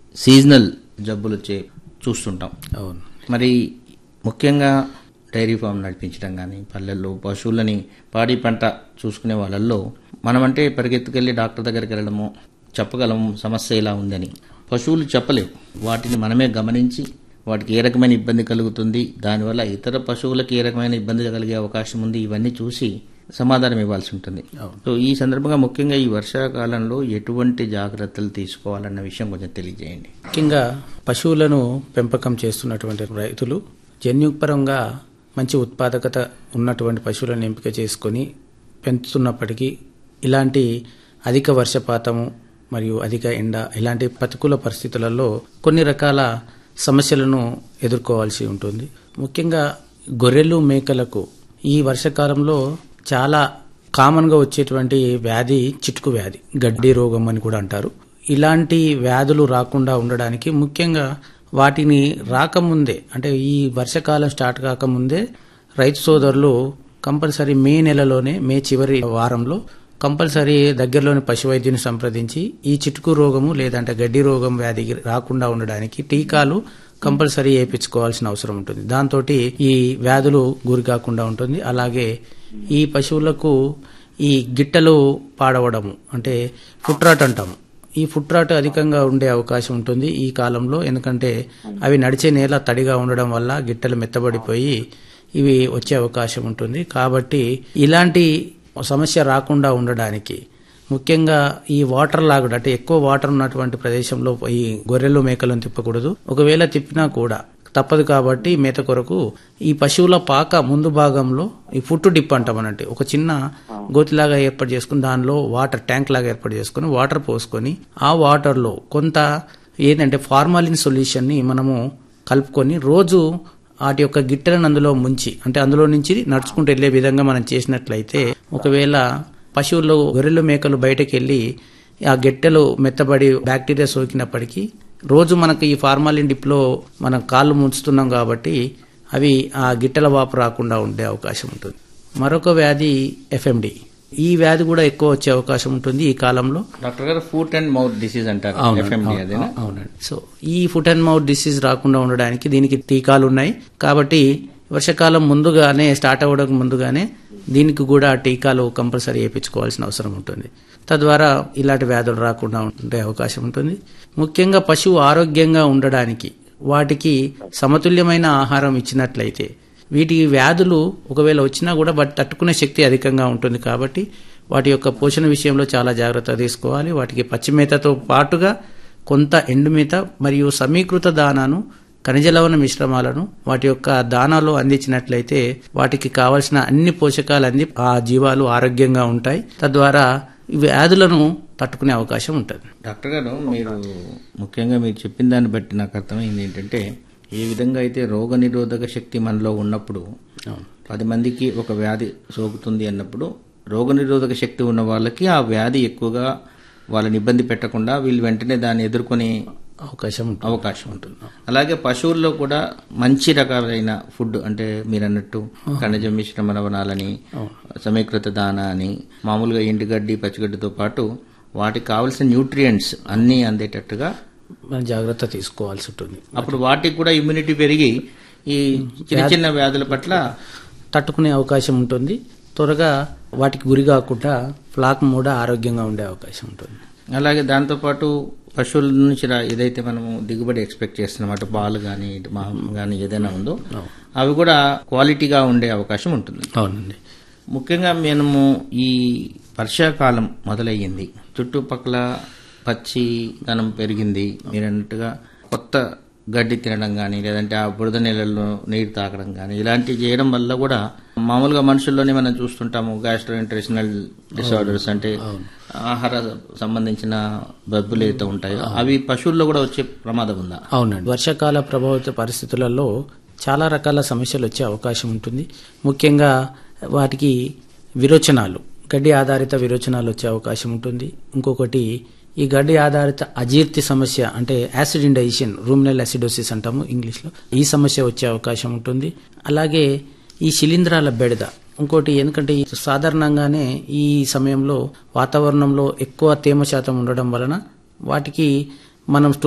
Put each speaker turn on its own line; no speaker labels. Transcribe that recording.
seasonal జబ్బులు వచ్చే చూస్తుంటాం
అవును
మరి ముఖ్యంగా డైరీ ఫామ్ నడిపించడం కానీ పల్లెల్లో పశువులని పాడి పంట చూసుకునే వాళ్ళల్లో మనమంటే పరిగెత్తుకెళ్ళి డాక్టర్ దగ్గరికి వెళ్ళడము చెప్పగలము సమస్య ఇలా ఉందని పశువులు చెప్పలేవు వాటిని మనమే గమనించి వాటికి ఏ రకమైన ఇబ్బంది కలుగుతుంది దానివల్ల ఇతర పశువులకు ఏ రకమైన ఇబ్బంది కలిగే అవకాశం ఉంది ఇవన్నీ చూసి సమాధానం ఇవ్వాల్సి ఉంటుంది సో ఈ సందర్భంగా ముఖ్యంగా ఈ వర్షాకాలంలో ఎటువంటి జాగ్రత్తలు తీసుకోవాలన్న విషయం కొంచెం తెలియజేయండి
ముఖ్యంగా పశువులను పెంపకం చేస్తున్నటువంటి రైతులు జన్యుపరంగా మంచి ఉత్పాదకత ఉన్నటువంటి పశువులను ఎంపిక చేసుకొని పెంచుతున్నప్పటికీ ఇలాంటి అధిక వర్షపాతము మరియు అధిక ఎండ ఇలాంటి ప్రతికూల పరిస్థితులలో కొన్ని రకాల సమస్యలను ఎదుర్కోవాల్సి ఉంటుంది ముఖ్యంగా గొర్రెలు మేకలకు ఈ వర్షకాలంలో చాలా కామన్గా వచ్చేటువంటి వ్యాధి చిటుకు వ్యాధి గడ్డి రోగం అని కూడా అంటారు ఇలాంటి వ్యాధులు రాకుండా ఉండడానికి ముఖ్యంగా వాటిని రాకముందే అంటే ఈ వర్షకాలం స్టార్ట్ కాకముందే రైతు సోదరులు కంపల్సరీ మే నెలలోనే మే చివరి వారంలో కంపల్సరీ దగ్గరలోని పశు వైద్యుని సంప్రదించి ఈ చిటుకు రోగము లేదంటే గడ్డి రోగం వ్యాధి రాకుండా ఉండడానికి టీకాలు కంపల్సరీ వేయించుకోవాల్సిన అవసరం ఉంటుంది దాంతో ఈ వ్యాధులు గురి కాకుండా ఉంటుంది అలాగే ఈ పశువులకు ఈ గిట్టలు పాడవడము అంటే ఫుట్రాట్ అంటాము ఈ ఫుట్రాట్ అధికంగా ఉండే అవకాశం ఉంటుంది ఈ కాలంలో ఎందుకంటే అవి నడిచే నేల తడిగా ఉండడం వల్ల గిట్టలు మెత్తబడిపోయి ఇవి వచ్చే అవకాశం ఉంటుంది కాబట్టి ఇలాంటి సమస్య రాకుండా ఉండడానికి ముఖ్యంగా ఈ వాటర్ లాగుడు అంటే ఎక్కువ వాటర్ ఉన్నటువంటి ప్రదేశంలో ఈ గొర్రెలు మేకలను తిప్పకూడదు ఒకవేళ తిప్పినా కూడా తప్పదు కాబట్టి మేత కొరకు ఈ పశువుల పాక ముందు భాగంలో ఈ ఫుట్ డిప్ అంటాం అన్నట్టు ఒక చిన్న గోతిలాగా ఏర్పాటు చేసుకుని దానిలో వాటర్ ట్యాంక్ లాగా ఏర్పాటు చేసుకుని వాటర్ పోసుకొని ఆ వాటర్లో కొంత ఏంటంటే ఫార్మాలిన్ సొల్యూషన్ ని మనము కలుపుకొని రోజు వాటి యొక్క గిట్టెలను అందులో ముంచి అంటే అందులో నుంచి నడుచుకుంటూ వెళ్లే విధంగా మనం చేసినట్లయితే ఒకవేళ పశువులు గొర్రెలు మేకలు బయటకు వెళ్ళి ఆ గిట్టెలు మెత్తబడి బ్యాక్టీరియా సోకినప్పటికీ రోజు మనకు ఈ ఫార్మాలిన్ డిప్లో మనం కాళ్ళు ముంచుతున్నాం కాబట్టి అవి ఆ గిట్టెల వాపు రాకుండా ఉండే అవకాశం ఉంటుంది మరొక వ్యాధి ఎఫ్ఎండి ఈ వ్యాధి కూడా ఎక్కువ వచ్చే అవకాశం ఉంటుంది ఈ కాలంలో
డాక్టర్ గారు ఫుట్ అండ్ మౌత్ డిసీజ్ అంటారు ఎఫ్ఎండి అదేనా
అవునండి సో ఈ ఫుట్ అండ్ మౌత్ డిసీజ్ రాకుండా ఉండడానికి దీనికి టీకాలు ఉన్నాయి కాబట్టి వర్షాకాలం ముందుగానే స్టార్ట్ అవ్వడానికి ముందుగానే దీనికి కూడా టీకాలు కంపల్సరీ వేయించుకోవాల్సిన అవసరం ఉంటుంది తద్వారా ఇలాంటి వ్యాధులు రాకుండా ఉండే అవకాశం ఉంటుంది ముఖ్యంగా పశువు ఆరోగ్యంగా ఉండడానికి వాటికి సమతుల్యమైన ఆహారం ఇచ్చినట్లయితే వీటి వ్యాధులు ఒకవేళ వచ్చినా కూడా వాటి తట్టుకునే శక్తి అధికంగా ఉంటుంది కాబట్టి వాటి యొక్క పోషణ విషయంలో చాలా జాగ్రత్త తీసుకోవాలి వాటికి పచ్చిమేతతో పాటుగా కొంత ఎండుమేత మరియు సమీకృత దానాను ఖనిజ లవణ మిశ్రమాలను వాటి యొక్క దానాలో అందించినట్లయితే వాటికి కావలసిన అన్ని పోషకాలు అంది ఆ జీవాలు ఆరోగ్యంగా ఉంటాయి తద్వారా ఈ వ్యాధులను తట్టుకునే అవకాశం ఉంటుంది
డాక్టర్ గారు మీరు ముఖ్యంగా మీరు చెప్పిన దాన్ని బట్టి నాకు అర్థమైంది ఏంటంటే ఏ విధంగా అయితే రోగ నిరోధక శక్తి మనలో ఉన్నప్పుడు పది మందికి ఒక వ్యాధి సోకుతుంది అన్నప్పుడు రోగ నిరోధక శక్తి ఉన్న వాళ్ళకి ఆ వ్యాధి ఎక్కువగా వాళ్ళని ఇబ్బంది పెట్టకుండా వీళ్ళు వెంటనే దాన్ని ఎదుర్కొనే
అవకాశం ఉంటుంది
అవకాశం ఉంటుంది అలాగే పశువుల్లో కూడా మంచి రకాలైన ఫుడ్ అంటే మీరు అన్నట్టు ఖనిజ మిశ్రమ లవణాలని సమీకృత దాన అని మామూలుగా ఎండుగడ్డి పచ్చిగడ్డితో పాటు వాటికి కావలసిన న్యూట్రియంట్స్ అన్నీ అందేటట్టుగా
మనం జాగ్రత్త తీసుకోవాల్సి ఉంటుంది
అప్పుడు వాటికి కూడా ఇమ్యూనిటీ పెరిగి ఈ చిన్న చిన్న వ్యాధుల పట్ల
తట్టుకునే అవకాశం ఉంటుంది త్వరగా వాటికి గురి కాకుండా ఫ్లాక్ కూడా ఆరోగ్యంగా ఉండే అవకాశం ఉంటుంది
అలాగే దాంతోపాటు పశువుల నుంచి రా- ఏదైతే మనము దిగుబడి ఎక్స్పెక్ట్ చేస్తున్నాం అటు పాలు కానీ మాంసం కానీ ఏదైనా ఉందో అవి కూడా క్వాలిటీగా ఉండే అవకాశం ఉంటుంది
అవునండి
ముఖ్యంగా మనము ఈ వర్షాకాలం మొదలయ్యింది చుట్టుపక్కల పచ్చి ధనం పెరిగింది మీరు అన్నట్టుగా కొత్త గడ్డి తినడం కానీ లేదంటే ఆ బురద నీళ్ళల్లో నీరు తాగడం కానీ ఇలాంటివి చేయడం వల్ల కూడా మామూలుగా మనుషుల్లోనే మనం చూస్తుంటాము గ్యాస్ట్రోఇంటెస్టినల్ డిసార్డర్స్ అంటే ఆహార సంబంధించిన జబ్బులు ఏదైతే ఉంటాయో అవి పశువుల్లో కూడా వచ్చే ప్రమాదం ఉందా
అవునండి వర్షాకాల ప్రభావిత పరిస్థితులలో చాలా రకాల సమస్యలు వచ్చే అవకాశం ఉంటుంది ముఖ్యంగా వాటికి విరోచనాలు గడ్డి ఆధారిత విరోచనాలు వచ్చే అవకాశం ఉంటుంది ఇంకొకటి ఈ గడ్డి ఆధారిత అజీర్తి సమస్య అంటే యాసిడ్ ఇండైజెషన్ రూమినల్ యాసిడోసిస్ అంటాము ఇంగ్లీష్లో ఈ సమస్య వచ్చే అవకాశం ఉంటుంది అలాగే ఈ శిలీంధ్రాల బెడద ఇంకోటి ఎందుకంటే ఈ సాధారణంగానే ఈ సమయంలో వాతావరణంలో ఎక్కువ తేమ శాతం ఉండడం వలన వాటికి మనం